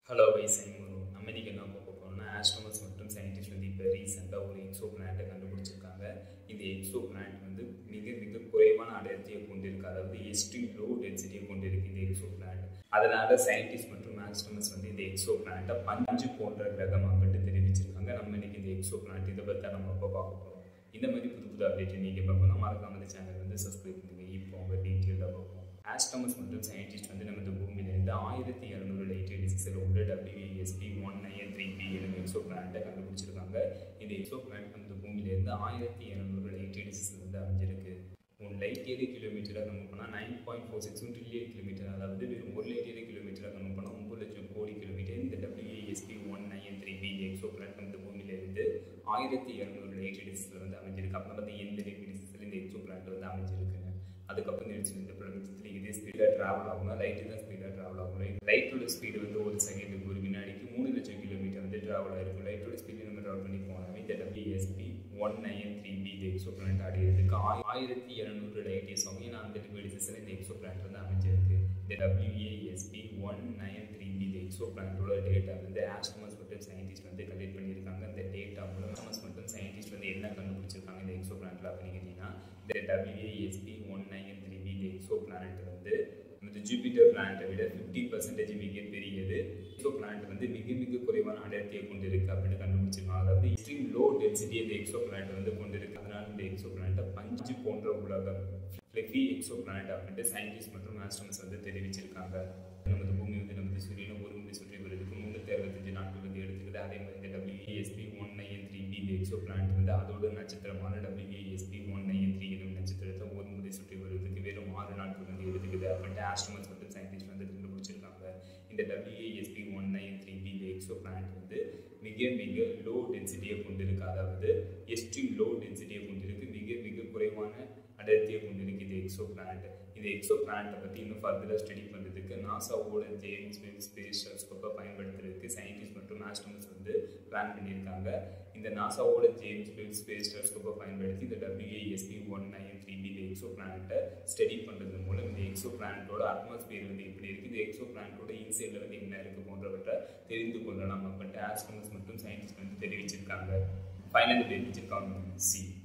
hello wise ஐமுரு நம்ம இன்னைக்கு என்ன பார்க்க போறோம்னா ஆஸ்ட்ரோமஸ் மற்றும் சயின்டிஸ்ட் வந்து இப்போ ரீசெண்டாக ஒரு எக்ஸோ பிளானட்டை கண்டுபிடிச்சிருக்காங்க இந்த எக்ஸோ பிளானட் வந்து மிக மிக குறைவான அடர்த்தியை கொண்டிருக்கு அதாவது எக்ஸ்ட்ரீம் லோ டென்சிட்டியை கொண்டிருக்கு இந்த எக்ஸோ பிளானட் அதனால சயின்டிஸ்ட் மற்றும் ஆஸ்ட்ரோமஸ் வந்து இந்த எக்ஸோ பிளானட்டை பஞ்சு போன்ற கிரகம் அப்படின்னு தெரிவிச்சிருக்காங்க நம்ம இன்னைக்கு இந்த எக்ஸோ பிளானட் இதை பற்றி நம்ம இப்போ பார்க்க போகிறோம் இந்த மாதிரி புது புது அப்டேட் நீங்கள் பார்க்கணும் மறக்காம இந்த சேனல் வந்து சப்ஸ்கிரைப் பண்ணுங்க இப்போ அவங்க டீட்டெயிலாக பார்ப்போம் ஆஸ்ட்ரோமஸ் மற்றும் சயின்டிஸ்ட் வந்து நம்ம இந்த பூமியிலிருந்து ஆயிரத்தி இரநூறு லைட் டிசிஸில் உள்ள WSP one nine three B எனும் எக்ஸோ பிளானட்டை கண்டுபிடிச்சிருக்காங்க இந்த எக்ஸோ பிளானட் வந்து பூமியிலேருந்து ஆயிரத்தி இரநூறு லைட் டிசிஸில் வந்து அமைஞ்சிருக்கு உன் லைட் ஏழு கிலோமீட்டராக கன்வெர்ட் பண்ணால் nine point four six trillion kilometre அதாவது வெறும் ஒரு லைட் ஏழு கிலோமீட்டராக கன்வெர்ட் பண்ணால் ஒம்பது லட்சம் கோடி கிலோமீட்டர் இந்த WSP one nine three B exoplanet வந்து பூமியிலேருந்து ஆயிரத்தி இரநூறு லைட் டிசிஸில் வந்து அமைஞ்சிருக்கு அப்புறம் பார்த்து எந்த லைட் டிசிஸில் இந்த எக்ஸோ பிளானட் வந்து அமைஞ்சிருக்குங்க அதுக்கப்புறம் நினைச்சு இந்த பிரபஞ்சத்தில் இதே ஸ்பீடாக ட்ராவல் ஆகும்னா லைட்டு தான் ஸ்பீடாக ட்ராவல் ஆகும் லைட் லைட்டோட ஸ்பீடு வந்து ஒரு செகண்டுக்கு ஒரு வினாடிக்கு மூணு லட்சம் கிலோமீட்டர் வந்து ட்ராவல் ஆயிருக்கும் லைட்டோட ஸ்பீடு நம்ம ட்ராவல் பண்ணி போனாவே இந்த WSP one nine three B இந்த எக்ஸோ பிளானட் அடையிறதுக்கு ஆயிரத்தி இரநூறு லைட் இயர்ஸ் ஆகும் ஏன்னா அந்த டிவைசஸில் இந்த எக்ஸோ பிளானட் வந்து அமைஞ்சிருக்கு இந்த WASP one nine three B இந்த எக்ஸோ பிளானட்டோட டேட்டா வந்து ஆஸ்ட்ரோமஸ் மற்றும் சயின்டிஸ்ட் வந்து கலெக்ட் பண்ணியிருக்காங்க அந்த டேட்டா மூலம் ஆஸ்ட்ரோமஸ் மற்றும் சயின்டிஸ்ட் வந்து என்ன கண்டுபிடிச்சிருக்காங்க இந்த எக்ஸோ பிளானட்டில் அப்படின்னு கேட்டிங்கன்னா இந்த WASP one nine three B இந்த எக்ஸோ பிளானட் வந்து இந்த ஜூபிட்டர் பிளானட்டை விட ஃபிஃப்டி பர்சன்டேஜ் மிக பெரியது எக்ஸோ பிளானட் வந்து மிக மிக குறைவான அடர்த்தியை கொண்டிருக்கு அப்படின்னு கண்டுபிடிச்சிருக்காங்க அதாவது எக்ஸ்ட்ரீம் லோ டென்சிட்டி இந்த எக்ஸோ பிளானட் வந்து கொண்டிருக்கு அதனால இந்த எக்ஸோ பிளானட்டை பஞ்சு போன்ற உலகம் ஃப்ளெஃபி எக்ஸோ பிளானட் அப்படின்ட்டு சயின்டிஸ்ட் மற்றும் ஆஸ்ட்ரோமஸ் வந்து தெரிவிச்சிருக்காங்க நமது பூமி வந்து நமது சூரியனை ஒரு முறை சுற்றி வருவதற்கு முந்நூற்றி அறுபத்தஞ்சு நாட்கள் வந்து எடுத்துக்கிட்டு அதே மாதிரி இந்த WASP one nine three B இந்த எக்ஸோ பிளானட் வந்து அதோட நட்சத்திரமான டபிள்யூஏஎஸ்பி ஒன் நைன் த்ரீ எனும் நட்சத்திரத்தை ஒரு முறை சுற்றி வருவதற்கு வெறும் ஆறு நாட்கள் வந்து எடுத்துக்குது அப்படின்ட்டு ஆஸ்ட்ரோமஸ் மற்றும் சயின்டிஸ்ட் வந்து கண்டுபிடிச்சிருக்காங்க இந்த WASP one nine three B இந்த எக்ஸோ பிளானட் வந்து மிக மிக லோ டென்சிட்டியை கொண்டிருக்கு அதாவது எக்ஸ்ட்ரீம் லோ டென்சிட்டியை கொண்டிருக்கு மிக மிக குறைவான அடர்த்தியை கொண்டிருக்கு இந்த எக்ஸோ பிளானட் இந்த எக்ஸோ பிளானட்டை பற்றி இன்னும் ஃபர்தராக ஸ்டடி பண்ணுறதுக்கு நாசாவோட ஜேம்ஸ் வெப் ஸ்பேஸ் டெலஸ்கோப்பை பயன்படுத்துறதுக்கு சயின்டிஸ்ட் மற்றும் ஆஸ்ட்ரோமஸ் வந்து பிளான் பண்ணியிருக்காங்க இந்த நாசாவோட ஜேம்ஸ் வெப் ஸ்பேஸ் டெலஸ்கோப்பை பயன்படுத்தி இந்த WASP one nine three B இந்த எக்ஸோ பிளானட்டை ஸ்டடி பண்ணுறது மூலம் இந்த எக்ஸோ பிளானட்டோட அட்மாஸ்பியர் வந்து எப்படி இருக்குது இந்த எக்ஸோ பிளானட்டோட இன்சைடில் வந்து என்ன இருக்குது போன்றவற்றை தெரிந்து கொள்ளலாம் அப்படின்ட்டு ஆஸ்ட்ரோமஸ் மற்றும் சயின்டிஸ்ட் வந்து தெரிவிச்சிருக்காங்க ஃபைனல் தெரிவிச்சிருக்காங்க சி